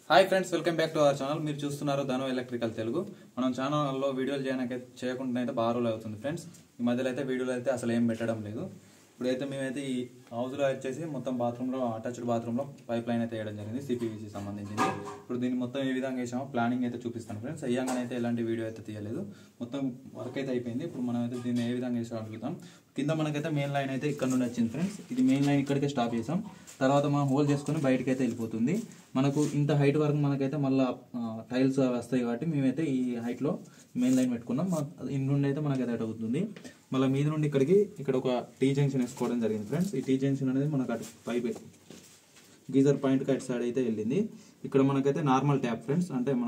hi friends welcome back to our channel మీరు చూస్తున్నారు ధను electrical Telugu మనం ఛానల్లో వీడియోలు చేయడానికి చేయకుండా అయితే బాగా రోజులు అవుతుంది ఫ్రెండ్స్ ఈ మధ్యలో అయితే వీడియోలు అయితే అసలు ఏం పెట్టడం లేదు ఇప్పుడైతే మేమైతే ఈ హౌస్లో వచ్చేసి మొత్తం బాత్రూంలో అటాచ్డ్ బాత్రూంలో పైప్ లైన్ అయితే వేయడం జరిగింది సిపివిసి సంబంధించింది ఇప్పుడు దీన్ని మొత్తం ఏ విధంగా వేసామో ప్లానింగ్ అయితే చూపిస్తాను ఫ్రెండ్స్ అయ్యాంగానే అయితే ఎలాంటి వీడియో అయితే తీయలేదు మొత్తం వర్క్ అయితే అయిపోయింది ఇప్పుడు మనం అయితే దీన్ని ఏ విధంగా వేసామో అడుగుతాం కింద మనకైతే మెయిన్ లైన్ అయితే ఇక్కడ నుండి వచ్చింది ఫ్రెండ్స్ ఇది మెయిన్ లైన్ ఇక్కడికే స్టాప్ చేసాం తర్వాత మనం హోల్ చేసుకొని బయటకి అయితే వెళ్ళిపోతుంది మనకు ఇంత హైట్ వరకు మనకైతే మళ్ళీ టైల్స్ వస్తాయి కాబట్టి మేమైతే ఈ హైట్లో మెయిన్ లైన్ పెట్టుకున్నాం మా ఇన్ నుండి అయితే మనకైతే అటు అవుతుంది మళ్ళీ మీద నుండి ఇక్కడికి ఇక్కడ ఒక టీ జంక్షన్ వేసుకోవడం జరిగింది ఫ్రెండ్స్ ఈ టీ జంక్షన్ అనేది మనకు అటు పైప్ గీజర్ పాయింట్కి అటు సైడ్ అయితే వెళ్ళింది ఇక్కడ మనకైతే నార్మల్ ట్యాప్ ఫ్రెండ్స్ అంటే మన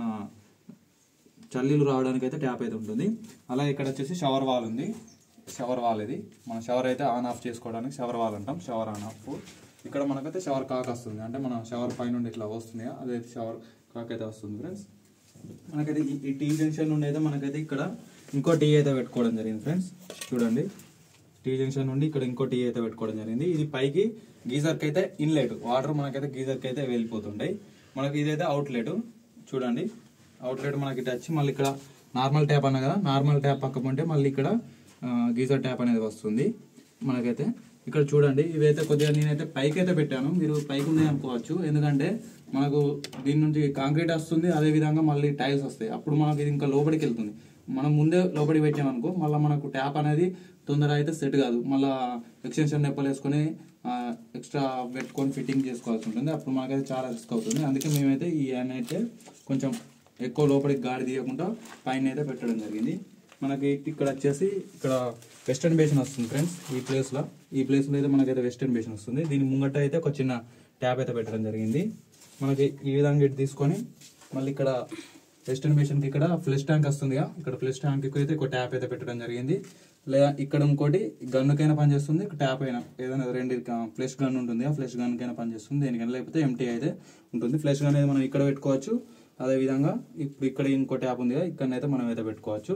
చల్లీలు రావడానికి అయితే ట్యాప్ అయితే ఉంటుంది అలాగే ఇక్కడ వచ్చేసి షవర్ వాల్ ఉంది షవర్ వాల్ ఇది మన షవర్ అయితే ఆన్ ఆఫ్ చేసుకోవడానికి షవర్ వాల్ అంటాం షవర్ ఆన్ ఆఫ్ ఇక్కడ మనకైతే షవర్ కాక్ వస్తుంది అంటే మన షవర్ పై నుండి ఇట్లా వస్తుంది కదా, అదైతే షవర్ కాక్ అయితే వస్తుంది ఫ్రెండ్స్ మనకైతే ఈ- ఈ టీ జంక్షన్ నుండి అయితే మనకైతే ఇక్కడ ఇంకో టీ అయితే పెట్టుకోవడం జరిగింది ఫ్రెండ్స్ చూడండి టీ జంక్షన్ నుండి ఇక్కడ ఇంకో టీ అయితే పెట్టుకోవడం జరిగింది ఇది పైకి గీజర్కి అయితే ఇన్లెట్ వాటర్ మనకైతే గీజర్కి అయితే వెళ్ళిపోతుంటాయి మనకి ఇదైతే అవుట్లెట్ చూడండి అవుట్లెట్ మనకి ఇటు వచ్చి మళ్ళీ ఇక్కడ నార్మల్ ట్యాప్ అన్న కదా నార్మల్ ట్యాప్ పక్కకుంటే మళ్ళీ ఇక్కడ ఆ, గీజర్ ట్యాప్ అనేది వస్తుంది మనకైతే ఇక్కడ చూడండి ఇవైతే కొద్దిగా నేనైతే పైకి అయితే పెట్టాను మీరు పైకి ఉన్నాయి అనుకోవచ్చు ఎందుకంటే మనకు దీని నుంచి కాంక్రీట్ వస్తుంది అదే విధంగా మళ్ళీ టైల్స్ వస్తాయి అప్పుడు మనకి ఇది ఇంకా లోపలికి వెళ్తుంది మనం ముందే లోపలికి పెట్టామనుకో మళ్ళీ మనకు ట్యాప్ అనేది తొందర అయితే సెట్ కాదు మళ్ళీ ఎక్స్టెన్షన్ నెప్పలు వేసుకొని ఎక్స్ట్రా పెట్టుకొని ఫిట్టింగ్ చేసుకోవాల్సి ఉంటుంది అప్పుడు మనకైతే చాలా రిస్క్ అవుతుంది అందుకే మేమైతే ఈ యాన్ అయితే కొంచెం ఎక్కువ లోపలికి గాడి తీయకుండా పైన అయితే పెట్టడం జరిగింది మనకి ఇక్కడ వచ్చేసి ఇక్కడ వెస్టర్న్ బేసిన్ వస్తుంది ఫ్రెండ్స్ ఈ ప్లేస్లో ఈ ప్లేస్లో అయితే మనకైతే వెస్టర్న్ బేసిన్ వస్తుంది దీని ముంగట అయితే ఒక చిన్న ట్యాప్ అయితే పెట్టడం జరిగింది మనకి ఈ విధంగా ఇటు తీసుకొని మళ్ళీ ఇక్కడ వెస్టర్న్ బేసిన్కి ఇక్కడ ఫ్లెష్ ట్యాంక్ వస్తుందిగా ఇక్కడ ఫ్లెష్ ట్యాంక్ అయితే ఒక ట్యాప్ అయితే పెట్టడం జరిగింది లేదా ఇక్కడ ఇంకోటి గన్నుకైనా పనిచేస్తుంది ట్యాప్ అయినా ఏదైనా రెండు ఫ్లెష్ గన్ ఉంటుంది ఆ ఫ్లెష్ గన్కైనా పనిచేస్తుంది దేనికైనా లేకపోతే ఎంటీ అయితే ఉంటుంది ఫ్లెష్ గన్ అనేది మనం ఇక్కడ పెట్టుకోవచ్చు అదే విధంగా ఇప్పుడు ఇక్కడ ఇంకో ట్యాప్ ఉందిగా ఇక్కడనైతే మనం అయితే పెట్టుకోవచ్చు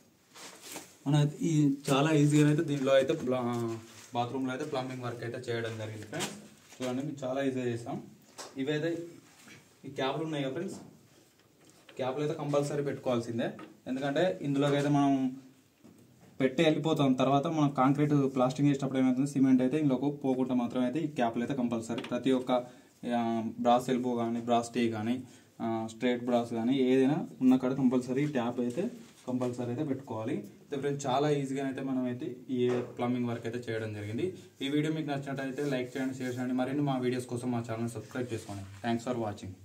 మన ఈ చాలా ఈజీగా అయితే దీనిలో అయితే బాత్రూంలో అయితే ప్లంబింగ్ వర్క్ అయితే చేయడం జరిగింది ఫ్రెండ్స్ చూడండి మేము చాలా ఈజీగా చేసాం ఇవైతే ఈ క్యాబ్లు ఉన్నాయి కదా ఫ్రెండ్స్ క్యాబ్లు అయితే కంపల్సరీ పెట్టుకోవాల్సిందే ఎందుకంటే ఇందులోకి అయితే మనం పెట్టి వెళ్ళిపోతాం తర్వాత మనం కాంక్రీట్ ప్లాస్టింగ్ చేసేటప్పుడు ఏమవుతుంది సిమెంట్ అయితే ఇందులోకి పోకుండా మాత్రం అయితే ఈ క్యాప్లు అయితే కంపల్సరీ ప్రతి ఒక్క ఆ, బ్రాస్ ఎల్బో కానీ బ్రాస్ టీ కానీ ఆ, స్ట్రైట్ బ్రాస్ కానీ ఏదైనా ఉన్న కాడ కంపల్సరీ ట్యాప్ అయితే కంపల్సరీ అయితే పెట్టుకోవాలి అయితే ఫ్రెండ్స్ చాలా ఈజీగా అయితే మనం అయితే ఈ ప్లంబింగ్ వర్క్ అయితే చేయడం జరిగింది ఈ వీడియో మీకు నచ్చినట్టయితే లైక్ చేయండి షేర్ చేయండి మరిన్ని మా వీడియోస్ కోసం మా ఛానల్ సబ్స్క్రైబ్ చేసుకోండి థ్యాంక్స్ ఫర్ వాచింగ్